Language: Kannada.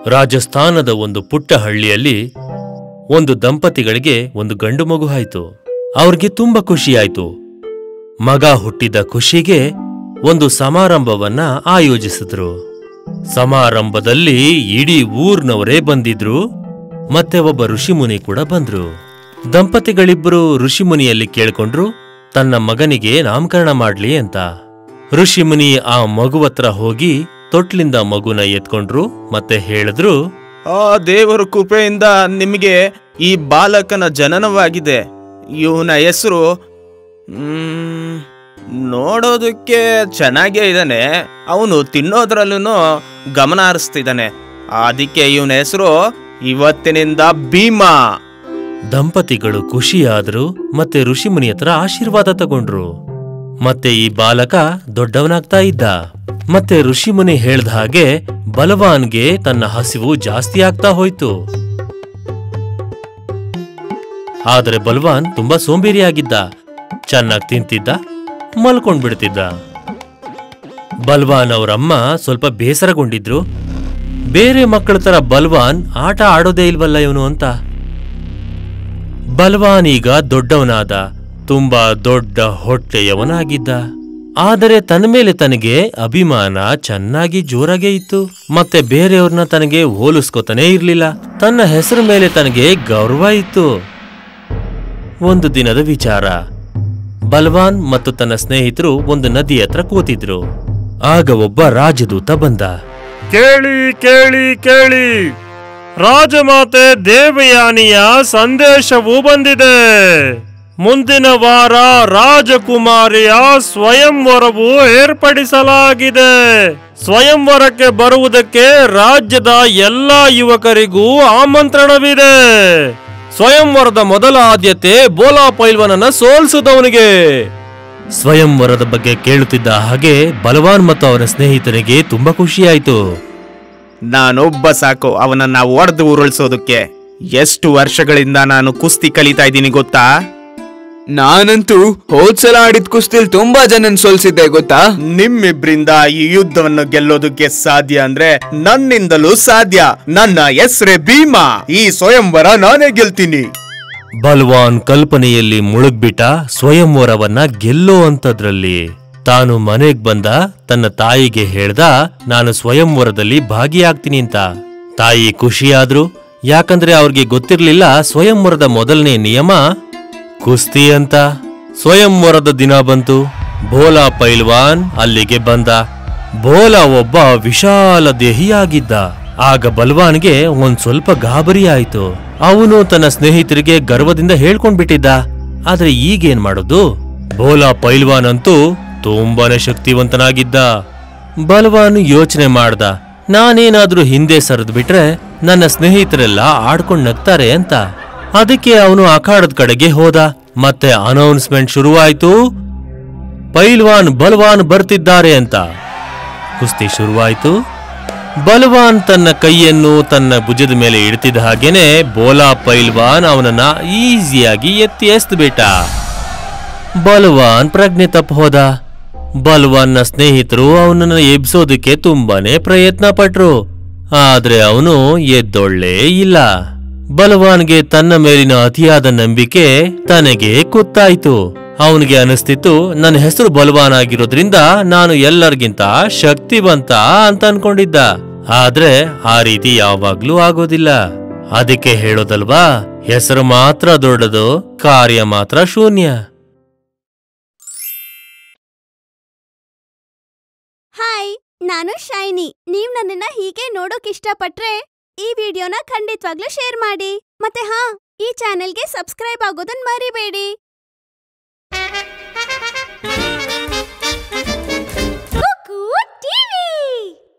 ರಾಜಸ್ಥಾನದ ಒಂದು ಪುಟ್ಟ ಹಳ್ಳಿಯಲ್ಲಿ ಒಂದು ದಂಪತಿಗಳಿಗೆ ಒಂದು ಗಂಡು ಮಗು ಆಯ್ತು ಅವ್ರಿಗೆ ತುಂಬಾ ಖುಷಿಯಾಯ್ತು ಮಗ ಹುಟ್ಟಿದ ಖುಷಿಗೆ ಒಂದು ಸಮಾರಂಭವನ್ನ ಆಯೋಜಿಸಿದ್ರು ಸಮಾರಂಭದಲ್ಲಿ ಇಡೀ ಊರ್ನವರೇ ಬಂದಿದ್ರು ಮತ್ತೆ ಒಬ್ಬ ಋಷಿಮುನಿ ಕೂಡ ಬಂದ್ರು ದಂಪತಿಗಳಿಬ್ಬರು ಋಷಿಮುನಿಯಲ್ಲಿ ಕೇಳ್ಕೊಂಡ್ರು ತನ್ನ ಮಗನಿಗೆ ನಾಮಕರಣ ಮಾಡ್ಲಿ ಅಂತ ಋಷಿಮುನಿ ಆ ಮಗುವತ್ರ ಹೋಗಿ ತೊಟ್ಲಿಂದ ಮಗುನ ಎತ್ಕೊಂಡ್ರು ಮತ್ತೆ ಹೇಳಿದ್ರು ಆ ದೇವರ ಕೃಪೆಯಿಂದ ನಿಮಗೆ ಈ ಬಾಲಕನ ಜನನವಾಗಿದೆ ಇವನ ಹೆಸರು ನೋಡೋದಕ್ಕೆ ಚೆನ್ನಾಗೇ ಇದ್ದಾನೆ ಅವನು ತಿನ್ನೋದ್ರಲ್ಲೂ ಗಮನ ಹರಿಸ್ತಿದ್ದಾನೆ ಅದಕ್ಕೆ ಇವನ ಹೆಸರು ಇವತ್ತಿನಿಂದ ಭೀಮಾ ದಂಪತಿಗಳು ಖುಷಿಯಾದ್ರು ಮತ್ತೆ ಋಷಿಮುನಿ ಹತ್ರ ಆಶೀರ್ವಾದ ತಗೊಂಡ್ರು ಮತ್ತೆ ಈ ಬಾಲಕ ದೊಡ್ಡವನಾಗ್ತಾ ಇದ್ದ ಮತ್ತೆ ಋಷಿಮುನಿ ಹೇಳ್ದ ಹಾಗೆ ಬಲವಾನ್ಗೆ ತನ್ನ ಹಸಿವು ಜಾಸ್ತಿ ಆಗ್ತಾ ಹೋಯ್ತು ಆದರೆ ಬಲವಾನ್ ತುಂಬಾ ಸೋಂಬೇರಿಯಾಗಿದ್ದ ಚೆನ್ನಾಗಿ ತಿಂತಿದ್ದ ಮಲ್ಕೊಂಡ್ಬಿಡ್ತಿದ್ದ ಬಲ್ವಾನ್ ಅವರಮ್ಮ ಸ್ವಲ್ಪ ಬೇಸರಗೊಂಡಿದ್ರು ಬೇರೆ ಮಕ್ಕಳ ತರ ಬಲ್ವಾನ್ ಆಟ ಆಡೋದೇ ಇಲ್ವಲ್ಲ ಇವನು ಅಂತ ಬಲ್ವಾನ್ ಈಗ ದೊಡ್ಡವನಾದ ತುಂಬಾ ದೊಡ್ಡ ಹೊಟ್ಟೆಯವನಾಗಿದ್ದ ಆದರೆ ತನ್ನ ಮೇಲೆ ತನಗೆ ಅಭಿಮಾನ ಚೆನ್ನಾಗಿ ಜೋರಾಗೇ ಇತ್ತು ಮತ್ತೆ ಬೇರೆಯವ್ರನ್ನ ತನಗೆ ಹೋಲಿಸ್ಕೋತಾನೇ ಇರ್ಲಿಲ್ಲ ತನ್ನ ಹೆಸರು ಮೇಲೆ ತನಗೆ ಗೌರವ ಇತ್ತು ಒಂದು ದಿನದ ವಿಚಾರ ಬಲ್ವಾನ್ ಮತ್ತು ತನ್ನ ಸ್ನೇಹಿತರು ಒಂದು ನದಿ ಹತ್ರ ಕೂತಿದ್ರು ಆಗ ಒಬ್ಬ ರಾಜದೂತ ಬಂದ ಕೇಳಿ ಕೇಳಿ ಕೇಳಿ ರಾಜಮಾತೆ ದೇವಯಾನಿಯ ಸಂದೇಶವು ಬಂದಿದೆ ಮುಂದಿನ ವಾರ ರಾಜಕುಮಾರಿಯ ಸ್ವಯಂವರವು ಏರ್ಪಡಿಸಲಾಗಿದೆ ಸ್ವಯಂವರಕ್ಕೆ ಬರುವುದಕ್ಕೆ ರಾಜ್ಯದ ಎಲ್ಲಾ ಯುವಕರಿಗೂ ಆಮಂತ್ರಣವಿದೆ ಸ್ವಯಂವರದ ಮೊದಲ ಆದ್ಯತೆ ಬೋಲಾ ಪೈಲ್ವನನ್ನ ಸೋಲ್ಸುದವನಿಗೆ ಸ್ವಯಂವರದ ಬಗ್ಗೆ ಕೇಳುತ್ತಿದ್ದ ಹಾಗೆ ಬಲವಾನ್ ಮತ್ತು ಅವನ ಸ್ನೇಹಿತನಿಗೆ ತುಂಬಾ ಖುಷಿಯಾಯಿತು ನಾನೊಬ್ಬ ಸಾಕು ಅವನನ್ನ ಒಡೆದು ಉರುಳಿಸೋದಕ್ಕೆ ಎಷ್ಟು ವರ್ಷಗಳಿಂದ ನಾನು ಕುಸ್ತಿ ಕಲಿತಾ ಇದ್ದೀನಿ ಗೊತ್ತಾ ನಾನಂತೂ ಹೋದ್ಸಲ ಆಡಿದ ಕುಸ್ತಿಲ್ ತುಂಬಾ ಜನನ್ ಸೋಲ್ಸಿದ್ದೆ ಗೊತ್ತಾ ನಿಮ್ಮಿಬ್ರಿಂದ ಈ ಯುದ್ಧವನ್ನು ಗೆಲ್ಲೋದಕ್ಕೆ ಸಾಧ್ಯ ಅಂದ್ರೆ ನನ್ನಿಂದಲೂ ಸಾಧ್ಯ ನನ್ನ ಹೆಸ್ರೇ ಭೀಮಾ ಈ ಸ್ವಯಂವರ ನಾನೇ ಗೆಲ್ತೀನಿ ಬಲ್ವಾನ್ ಕಲ್ಪನೆಯಲ್ಲಿ ಮುಳುಗ್ಬಿಟ್ಟ ಸ್ವಯಂವರವನ್ನ ಗೆಲ್ಲೋ ಅಂತದ್ರಲ್ಲಿ ತಾನು ಮನೆಗ್ ಬಂದ ತನ್ನ ತಾಯಿಗೆ ಹೇಳ್ದ ನಾನು ಸ್ವಯಂವರದಲ್ಲಿ ಭಾಗಿಯಾಗ್ತೀನಿ ಅಂತ ತಾಯಿ ಖುಷಿಯಾದ್ರು ಯಾಕಂದ್ರೆ ಅವ್ರಿಗೆ ಗೊತ್ತಿರ್ಲಿಲ್ಲ ಸ್ವಯಂವರದ ಮೊದಲನೇ ನಿಯಮ ಕುಸ್ತಿ ಅಂತ ಸ್ವಯಂವರದ ದಿನ ಬಂತು ಭೋಲಾ ಪೈಲ್ವಾನ್ ಅಲ್ಲಿಗೆ ಬಂದ ಭೋಲಾ ಒಬ್ಬ ವಿಶಾಲ ದೇಹಿಯಾಗಿದ್ದ ಆಗ ಬಲ್ವಾನ್ಗೆ ಒಂದ್ ಸ್ವಲ್ಪ ಗಾಬರಿ ಆಯ್ತು ಅವನು ತನ್ನ ಸ್ನೇಹಿತರಿಗೆ ಗರ್ವದಿಂದ ಹೇಳ್ಕೊಂಡ್ಬಿಟ್ಟಿದ್ದ ಆದ್ರೆ ಈಗೇನ್ ಮಾಡೋದು ಭೋಲಾ ಪೈಲ್ವಾನ್ ಅಂತೂ ತುಂಬಾನೇ ಶಕ್ತಿವಂತನಾಗಿದ್ದ ಬಲ್ವಾನ್ ಯೋಚನೆ ಮಾಡ್ದ ನಾನೇನಾದ್ರೂ ಹಿಂದೆ ಸರಿದು ಬಿಟ್ರೆ ನನ್ನ ಸ್ನೇಹಿತರೆಲ್ಲ ಆಡ್ಕೊಂಡ್ ನಗ್ತಾರೆ ಅಂತ ಅದಕ್ಕೆ ಅವನು ಅಖಾಡದ ಕಡೆಗೆ ಹೋದ ಮತ್ತೆ ಅನೌನ್ಸ್ಮೆಂಟ್ ಶುರುವಾಯ್ತು ಪೈಲ್ವಾನ್ ಬಲ್ವಾನ್ ಬರ್ತಿದ್ದಾರೆ ಅಂತ ಕುಸ್ತಿ ಶುರುವಾಯ್ತು ಬಲವಾನ್ ತನ್ನ ಕೈಯನ್ನು ತನ್ನ ಭುಜದ ಮೇಲೆ ಇಡ್ತಿದ್ದ ಹಾಗೇನೆ ಬೋಲಾ ಪೈಲ್ವಾನ್ ಅವನನ್ನ ಈಸಿಯಾಗಿ ಎತ್ತಿ ಎಸ್ದ್ಬಿಟ್ಟ ಬಲವಾನ್ ಪ್ರಜ್ಞೆ ತಪ್ಪ ಹೋದ ಬಲ್ವಾನ್ನ ಸ್ನೇಹಿತರು ಅವನನ್ನ ಎಬ್ಸೋದಕ್ಕೆ ತುಂಬಾನೇ ಪ್ರಯತ್ನ ಪಟ್ರು ಆದ್ರೆ ಅವನು ಎದ್ದೊಳ್ಳೇ ಇಲ್ಲ ಬಲವಾನ್ಗೆ ತನ್ನ ಮೇಲಿನ ಅತಿಯಾದ ನಂಬಿಕೆ ತನಗೆ ಕುತ್ತಾಯ್ತು ಅವನಿಗೆ ಅನಿಸ್ತಿತ್ತು ನನ್ನ ಹೆಸರು ಬಲವಾನ್ ಆಗಿರೋದ್ರಿಂದ ನಾನು ಎಲ್ಲರಿಗಿಂತ ಶಕ್ತಿವಂತ ಅಂತ ಅನ್ಕೊಂಡಿದ್ದ ಆದ್ರೆ ಆ ರೀತಿ ಯಾವಾಗ್ಲೂ ಆಗೋದಿಲ್ಲ ಅದಕ್ಕೆ ಹೇಳೋದಲ್ವಾ ಹೆಸರು ಮಾತ್ರ ದೊಡ್ಡದು ಕಾರ್ಯ ಮಾತ್ರ ಶೂನ್ಯ ಹಾಯ್ ನಾನು ಶೈನಿ ನೀವ್ ನನ್ನನ್ನ ಹೀಗೆ ನೋಡೋಕ್ ಇಷ್ಟಪಟ್ರೆ ಈ ವಿಡಿಯೋನ ಖಂಡಿತವಾಗ್ಲೂ ಶೇರ್ ಮಾಡಿ ಮತ್ತೆ ಹಾ ಈ ಚಾನೆಲ್ಗೆ ಸಬ್ಸ್ಕ್ರೈಬ್ ಆಗೋದನ್ನ ಮರಿಬೇಡಿ